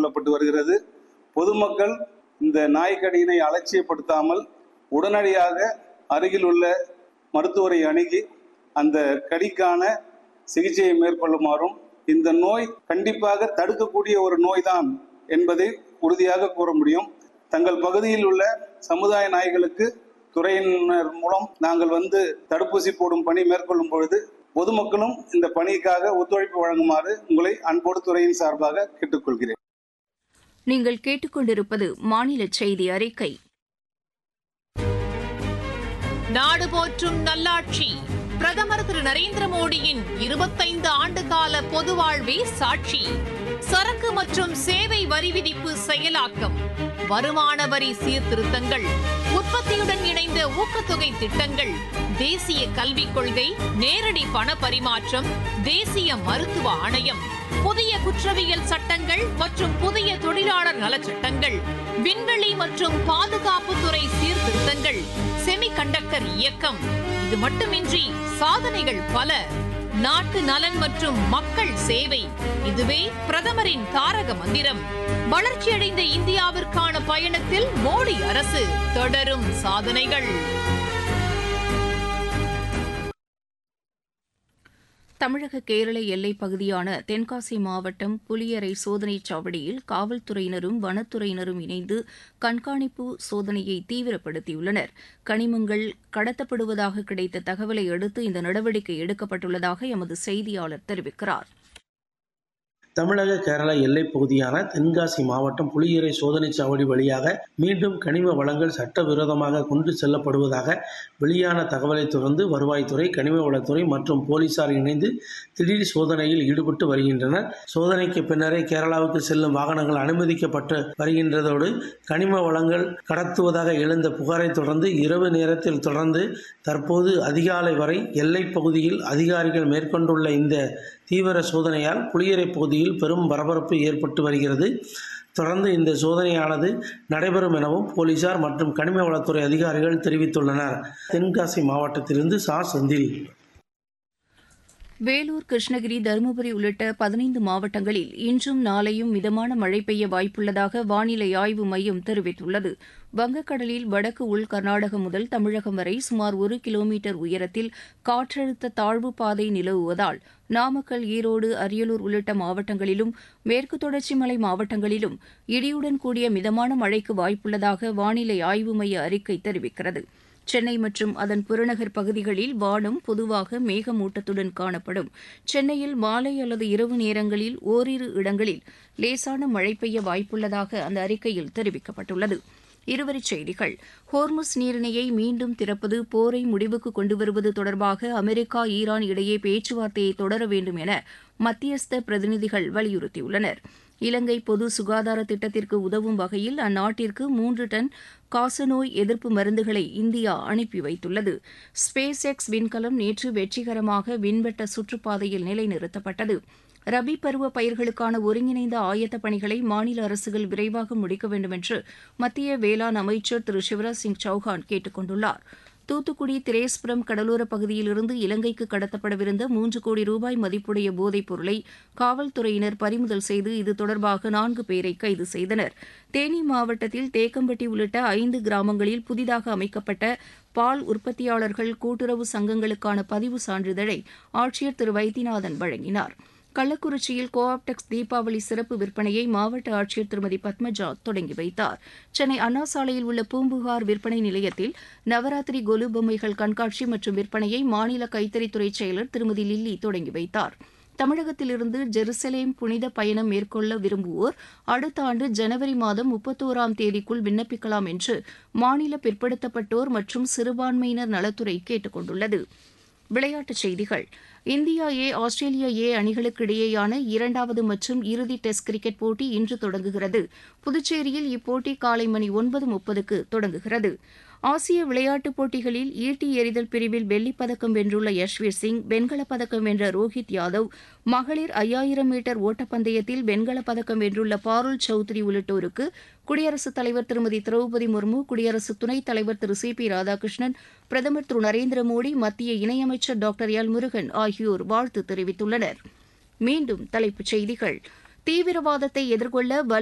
மேற்கொள்ளப்பட்டு வருகிறது பொதுமக்கள் இந்த நாய்க்கடியினை அலட்சியப்படுத்தாமல் உடனடியாக அருகில் உள்ள மருத்துவரை அணுகி அந்த கடிக்கான சிகிச்சையை மேற்கொள்ளுமாறும் இந்த நோய் கண்டிப்பாக தடுக்கக்கூடிய ஒரு நோய்தான் என்பதை உறுதியாக கூற முடியும் தங்கள் பகுதியில் உள்ள சமுதாய நாய்களுக்கு துறையினர் மூலம் நாங்கள் வந்து தடுப்பூசி போடும் பணி மேற்கொள்ளும் பொழுது பொதுமக்களும் இந்த பணிக்காக ஒத்துழைப்பு வழங்குமாறு உங்களை அன்போடு துறையின் சார்பாக கேட்டுக்கொள்கிறேன் நீங்கள் கேட்டுக்கொண்டிருப்பது மாநில செய்தி அறிக்கை நாடு போற்றும் நல்லாட்சி பிரதமர் திரு நரேந்திர மோடியின் இருபத்தைந்து ஆண்டு கால பொது வாழ்வே சாட்சி சரக்கு மற்றும் சேவை வரி விதிப்பு செயலாக்கம் வருமான வரி சீர்திருத்தங்கள் உற்பத்தியுடன் இணைந்த ஊக்கத்தொகை திட்டங்கள் தேசிய கல்விக் கொள்கை நேரடி பண பரிமாற்றம் தேசிய மருத்துவ ஆணையம் புதிய குற்றவியல் சட்டங்கள் மற்றும் புதிய தொழிலாளர் நலச்சட்டங்கள் விண்வெளி மற்றும் பாதுகாப்புத்துறை சீர்திருத்தங்கள் செமிகண்டக்டர் இயக்கம் இது மட்டுமின்றி சாதனைகள் பல நாட்டு நலன் மற்றும் மக்கள் சேவை இதுவே பிரதமரின் தாரக மந்திரம் வளர்ச்சியடைந்த இந்தியாவிற்கான பயணத்தில் மோடி அரசு தொடரும் சாதனைகள் தமிழக கேரள எல்லைப் பகுதியான தென்காசி மாவட்டம் புலியரை சோதனைச் சாவடியில் காவல்துறையினரும் வனத்துறையினரும் இணைந்து கண்காணிப்பு சோதனையை தீவிரப்படுத்தியுள்ளனர் கனிமங்கள் கடத்தப்படுவதாக கிடைத்த தகவலை அடுத்து இந்த நடவடிக்கை எடுக்கப்பட்டுள்ளதாக எமது செய்தியாளர் தெரிவிக்கிறார் தமிழக கேரள எல்லைப் பகுதியான தென்காசி மாவட்டம் புலியரை சோதனைச் சாவடி வழியாக மீண்டும் கனிம வளங்கள் சட்டவிரோதமாக கொண்டு செல்லப்படுவதாக வெளியான தகவலை தொடர்ந்து வருவாய்த்துறை கனிம வளத்துறை மற்றும் போலீசார் இணைந்து திடீர் சோதனையில் ஈடுபட்டு வருகின்றனர் சோதனைக்கு பின்னரே கேரளாவுக்கு செல்லும் வாகனங்கள் அனுமதிக்கப்பட்டு வருகின்றதோடு கனிம வளங்கள் கடத்துவதாக எழுந்த புகாரை தொடர்ந்து இரவு நேரத்தில் தொடர்ந்து தற்போது அதிகாலை வரை எல்லைப் பகுதியில் அதிகாரிகள் மேற்கொண்டுள்ள இந்த தீவிர சோதனையால் புளியரை பகுதியில் பெரும் பரபரப்பு ஏற்பட்டு வருகிறது தொடர்ந்து இந்த சோதனையானது நடைபெறும் எனவும் போலீசார் மற்றும் கனிம வளத்துறை அதிகாரிகள் தெரிவித்துள்ளனர் தென்காசி மாவட்டத்திலிருந்து சா செந்தில் வேலூர் கிருஷ்ணகிரி தருமபுரி உள்ளிட்ட பதினைந்து மாவட்டங்களில் இன்றும் நாளையும் மிதமான மழை பெய்ய வாய்ப்புள்ளதாக வானிலை ஆய்வு மையம் தெரிவித்துள்ளது வங்கக்கடலில் வடக்கு உள் கர்நாடகம் முதல் தமிழகம் வரை சுமார் ஒரு கிலோமீட்டர் உயரத்தில் காற்றழுத்த தாழ்வு பாதை நிலவுவதால் நாமக்கல் ஈரோடு அரியலூர் உள்ளிட்ட மாவட்டங்களிலும் மேற்கு தொடர்ச்சி மலை மாவட்டங்களிலும் இடியுடன் கூடிய மிதமான மழைக்கு வாய்ப்புள்ளதாக வானிலை ஆய்வு மைய அறிக்கை தெரிவிக்கிறது சென்னை மற்றும் அதன் புறநகர் பகுதிகளில் வானம் பொதுவாக மேகமூட்டத்துடன் காணப்படும் சென்னையில் மாலை அல்லது இரவு நேரங்களில் ஓரிரு இடங்களில் லேசான மழை பெய்ய வாய்ப்புள்ளதாக அந்த அறிக்கையில் தெரிவிக்கப்பட்டுள்ளது இருவரிச் செய்திகள் ஹோர்முஸ் நீரிணையை மீண்டும் திறப்பது போரை முடிவுக்கு கொண்டு வருவது தொடர்பாக அமெரிக்கா ஈரான் இடையே பேச்சுவார்த்தையை தொடர வேண்டும் என மத்தியஸ்த பிரதிநிதிகள் வலியுறுத்தியுள்ளனர் இலங்கை பொது சுகாதார திட்டத்திற்கு உதவும் வகையில் அந்நாட்டிற்கு மூன்று டன் காசநோய் எதிர்ப்பு மருந்துகளை இந்தியா அனுப்பி வைத்துள்ளது ஸ்பேஸ் எக்ஸ் விண்கலம் நேற்று வெற்றிகரமாக விண்வெட்ட சுற்றுப்பாதையில் நிலைநிறுத்தப்பட்டது ரபி பருவ பயிர்களுக்கான ஒருங்கிணைந்த ஆயத்த பணிகளை மாநில அரசுகள் விரைவாக முடிக்க வேண்டும் என்று மத்திய வேளாண் அமைச்சர் திரு சிவராஜ் சிங் சௌஹான் கேட்டுக் கொண்டுள்ளார் தூத்துக்குடி திரேஸ்புரம் கடலோரப் பகுதியிலிருந்து இலங்கைக்கு கடத்தப்படவிருந்த மூன்று கோடி ரூபாய் மதிப்புடைய போதைப் பொருளை காவல்துறையினர் பறிமுதல் செய்து இது தொடர்பாக நான்கு பேரை கைது செய்தனர் தேனி மாவட்டத்தில் தேக்கம்பட்டி உள்ளிட்ட ஐந்து கிராமங்களில் புதிதாக அமைக்கப்பட்ட பால் உற்பத்தியாளர்கள் கூட்டுறவு சங்கங்களுக்கான பதிவு சான்றிதழை ஆட்சியர் திரு வைத்தியநாதன் வழங்கினார் கள்ளக்குறிச்சியில் கோஆப்டெக்ஸ் தீபாவளி சிறப்பு விற்பனையை மாவட்ட ஆட்சியர் திருமதி பத்மஜா தொடங்கி வைத்தார் சென்னை அண்ணா சாலையில் உள்ள பூம்புகார் விற்பனை நிலையத்தில் நவராத்திரி கொலு பொம்மைகள் கண்காட்சி மற்றும் விற்பனையை மாநில கைத்தறித்துறை செயலர் திருமதி லில்லி தொடங்கி வைத்தார் தமிழகத்திலிருந்து ஜெருசலேம் புனித பயணம் மேற்கொள்ள விரும்புவோர் அடுத்த ஆண்டு ஜனவரி மாதம் முப்பத்தோராம் தேதிக்குள் விண்ணப்பிக்கலாம் என்று மாநில பிற்படுத்தப்பட்டோர் மற்றும் சிறுபான்மையினர் நலத்துறை கேட்டுக் கொண்டுள்ளது விளையாட்டுச் செய்திகள் இந்தியா ஏ ஆஸ்திரேலியா ஏ அணிகளுக்கு இடையேயான இரண்டாவது மற்றும் இறுதி டெஸ்ட் கிரிக்கெட் போட்டி இன்று தொடங்குகிறது புதுச்சேரியில் இப்போட்டி காலை மணி ஒன்பது முப்பதுக்கு தொடங்குகிறது ஆசிய விளையாட்டுப் போட்டிகளில் ஈட்டி எறிதல் பிரிவில் வெள்ளிப் பதக்கம் வென்றுள்ள யஷ்வீர் சிங் வெண்கலப் பதக்கம் வென்ற ரோஹித் யாதவ் மகளிர் ஐயாயிரம் மீட்டர் ஓட்டப்பந்தயத்தில் வெண்கலப் பதக்கம் வென்றுள்ள பாருல் சௌத்ரி உள்ளிட்டோருக்கு குடியரசுத் தலைவர் திருமதி திரௌபதி முர்மு குடியரசு துணைத் தலைவர் திரு சி பி ராதாகிருஷ்ணன் பிரதமர் திரு நரேந்திர மோடி மத்திய இணையமைச்சர் டாக்டர் எல் முருகன் ஆகியோர் வாழ்த்து தெரிவித்துள்ளனர் மீண்டும் தலைப்புச் செய்திகள் தீவிரவாதத்தை எதிர்கொள்ள